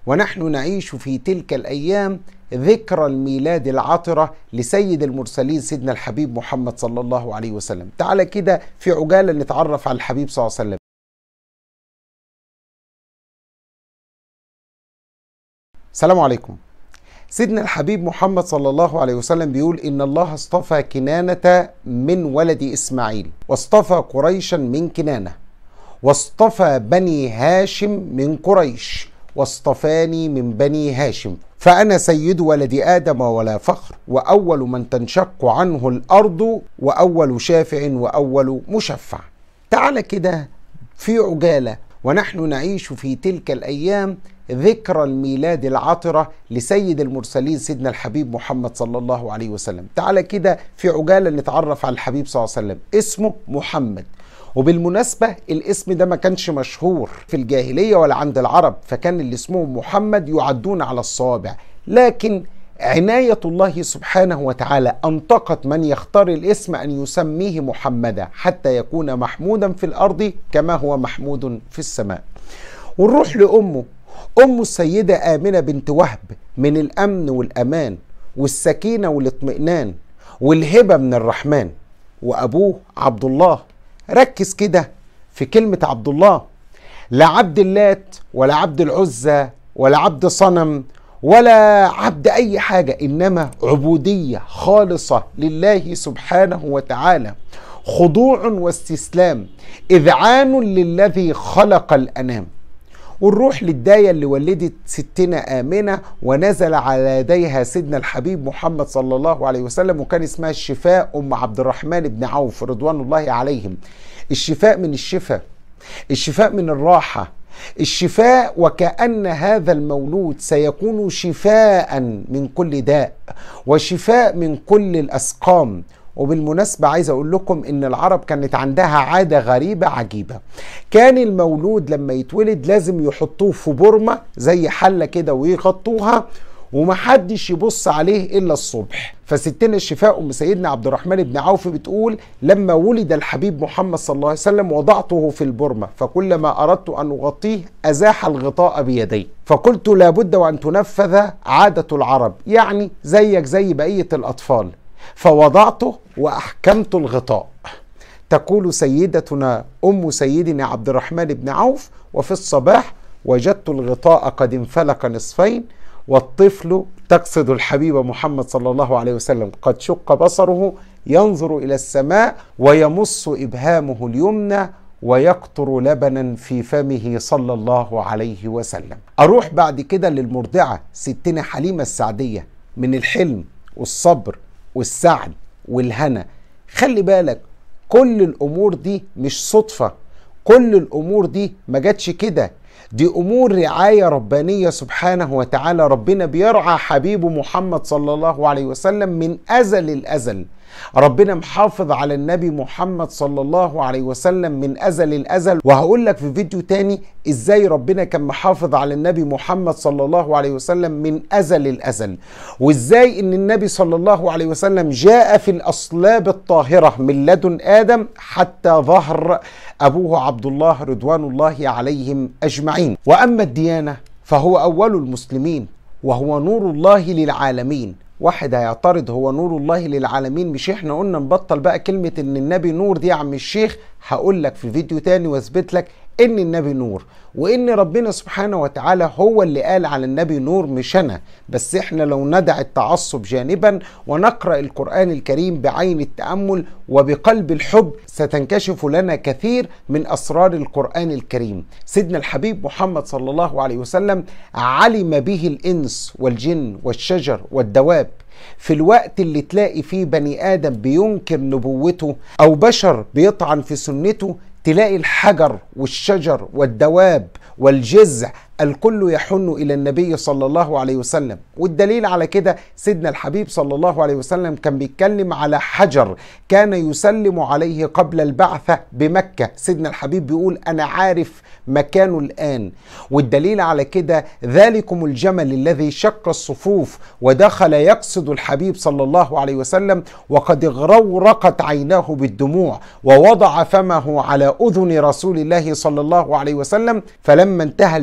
ونحن نعيش في تلك الأيام ذكرى الميلاد العطرة لسيد المرسلين سيدنا الحبيب محمد صلى الله عليه وسلم تعالى كده في عجالة نتعرف على الحبيب صلى الله عليه وسلم السلام عليكم سيدنا الحبيب محمد صلى الله عليه وسلم بيقول إن الله اصطفى كنانة من ولد إسماعيل واصطفى قريشا من كنانة واصطفى بني هاشم من قريش واصطفاني من بني هاشم فأنا سيد ولد آدم ولا فخر وأول من تنشق عنه الأرض وأول شافع وأول مشفع تعال كده في عجالة ونحن نعيش في تلك الأيام ذكرى الميلاد العطرة لسيد المرسلين سيدنا الحبيب محمد صلى الله عليه وسلم تعال كده في عجالة نتعرف على الحبيب صلى الله عليه وسلم اسمه محمد وبالمناسبة الاسم ده ما كانش مشهور في الجاهلية ولا عند العرب فكان اللي اسمهم محمد يعدون على الصوابع لكن عناية الله سبحانه وتعالى أنطقت من يختار الاسم أن يسميه محمدا حتى يكون محمودا في الأرض كما هو محمود في السماء ونروح لأمه أم السيدة آمنة بنت وهب من الأمن والأمان والسكينة والاطمئنان والهبة من الرحمن وأبوه عبد الله ركز كده في كلمة عبد الله لا عبد اللات ولا عبد العزة ولا عبد صنم ولا عبد أي حاجة إنما عبودية خالصة لله سبحانه وتعالى خضوع واستسلام إذعان للذي خلق الأنام ونروح للداية اللي ولدت ستنا آمنة ونزل على يديها سيدنا الحبيب محمد صلى الله عليه وسلم وكان اسمها الشفاء أم عبد الرحمن بن عوف رضوان الله عليهم الشفاء من الشفاء الشفاء من الراحة الشفاء وكأن هذا المولود سيكون شفاء من كل داء وشفاء من كل الأسقام وبالمناسبة عايز أقول لكم إن العرب كانت عندها عادة غريبة عجيبة كان المولود لما يتولد لازم يحطوه في برمة زي حلة كده ويغطوها ومحدش يبص عليه الا الصبح فستنا الشفاء ام سيدنا عبد الرحمن بن عوف بتقول لما ولد الحبيب محمد صلى الله عليه وسلم وضعته في البرمه فكلما اردت ان اغطيه ازاح الغطاء بيدي فقلت لابد وان تنفذ عاده العرب يعني زيك زي بقيه الاطفال فوضعته واحكمت الغطاء تقول سيدتنا ام سيدنا عبد الرحمن بن عوف وفي الصباح وجدت الغطاء قد انفلق نصفين والطفل تقصد الحبيب محمد صلى الله عليه وسلم قد شق بصره ينظر الى السماء ويمص ابهامه اليمنى ويقطر لبنا في فمه صلى الله عليه وسلم اروح بعد كده للمرضعه ستنا حليمه السعديه من الحلم والصبر والسعد والهنا خلي بالك كل الامور دي مش صدفه كل الامور دي ما جاتش كده دي امور رعايه ربانيه سبحانه وتعالى ربنا بيرعى حبيبه محمد صلى الله عليه وسلم من ازل الازل ربنا محافظ على النبي محمد صلى الله عليه وسلم من ازل الازل وهقول لك في فيديو تاني ازاي ربنا كان محافظ على النبي محمد صلى الله عليه وسلم من ازل الازل وازاي ان النبي صلى الله عليه وسلم جاء في الاصلاب الطاهره من لدن ادم حتى ظهر ابوه عبد الله رضوان الله عليهم اجمعين واما الديانه فهو اول المسلمين وهو نور الله للعالمين واحد هيعترض هو نور الله للعالمين مش احنا قلنا نبطل بقى كلمة ان النبي نور دي يا عم الشيخ هقول لك في فيديو تاني واثبت لك ان النبي نور وان ربنا سبحانه وتعالى هو اللي قال على النبي نور مش انا بس احنا لو ندع التعصب جانبا ونقرا القران الكريم بعين التامل وبقلب الحب ستنكشف لنا كثير من اسرار القران الكريم سيدنا الحبيب محمد صلى الله عليه وسلم علم به الانس والجن والشجر والدواب في الوقت اللي تلاقي فيه بني ادم بينكر نبوته او بشر بيطعن في سنته تلاقي الحجر والشجر والدواب والجزع الكل يحن الى النبي صلى الله عليه وسلم والدليل على كده سيدنا الحبيب صلى الله عليه وسلم كان بيتكلم على حجر كان يسلم عليه قبل البعثه بمكه سيدنا الحبيب بيقول انا عارف مكانه الان والدليل على كده ذلكم الجمل الذي شق الصفوف ودخل يقصد الحبيب صلى الله عليه وسلم وقد اغرورقت عيناه بالدموع ووضع فمه على اذن رسول الله صلى الله عليه وسلم فلما انتهى الجمل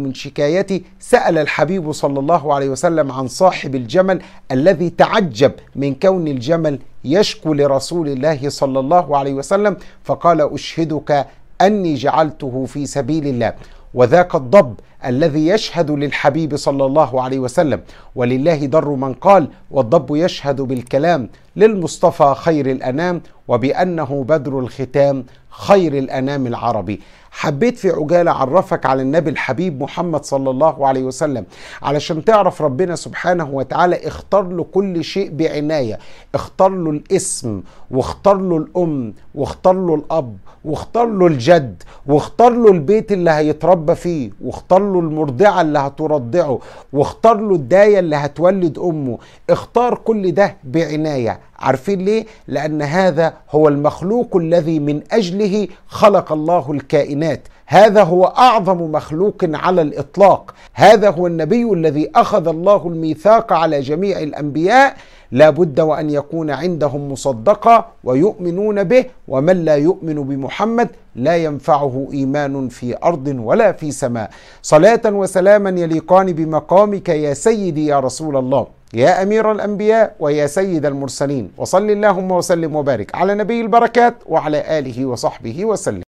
من شكايتي سأل الحبيب صلى الله عليه وسلم عن صاحب الجمل الذي تعجب من كون الجمل يشكو لرسول الله صلى الله عليه وسلم فقال أشهدك أني جعلته في سبيل الله وذاك الضب الذي يشهد للحبيب صلى الله عليه وسلم ولله در من قال والضب يشهد بالكلام للمصطفى خير الانام وبانه بدر الختام خير الانام العربي حبيت في عجالة أعرفك على النبي الحبيب محمد صلى الله عليه وسلم علشان تعرف ربنا سبحانه وتعالى اختار له كل شيء بعناية اختار له الاسم واختار له الأم واختار له الأب واختار له الجد واختار له البيت اللي هيتربى فيه واختار له المرضعة اللي هترضعه واختار له الداية اللي هتولد أمه اختار كل ده بعناية عارفين ليه؟ لأن هذا هو المخلوق الذي من أجله خلق الله الكائنات هذا هو أعظم مخلوق على الإطلاق هذا هو النبي الذي أخذ الله الميثاق على جميع الأنبياء لا بد وأن يكون عندهم مصدقة ويؤمنون به ومن لا يؤمن بمحمد لا ينفعه إيمان في أرض ولا في سماء صلاة وسلاما يليقان بمقامك يا سيدي يا رسول الله يا امير الانبياء ويا سيد المرسلين وصل اللهم وسلم وبارك على نبي البركات وعلى اله وصحبه وسلم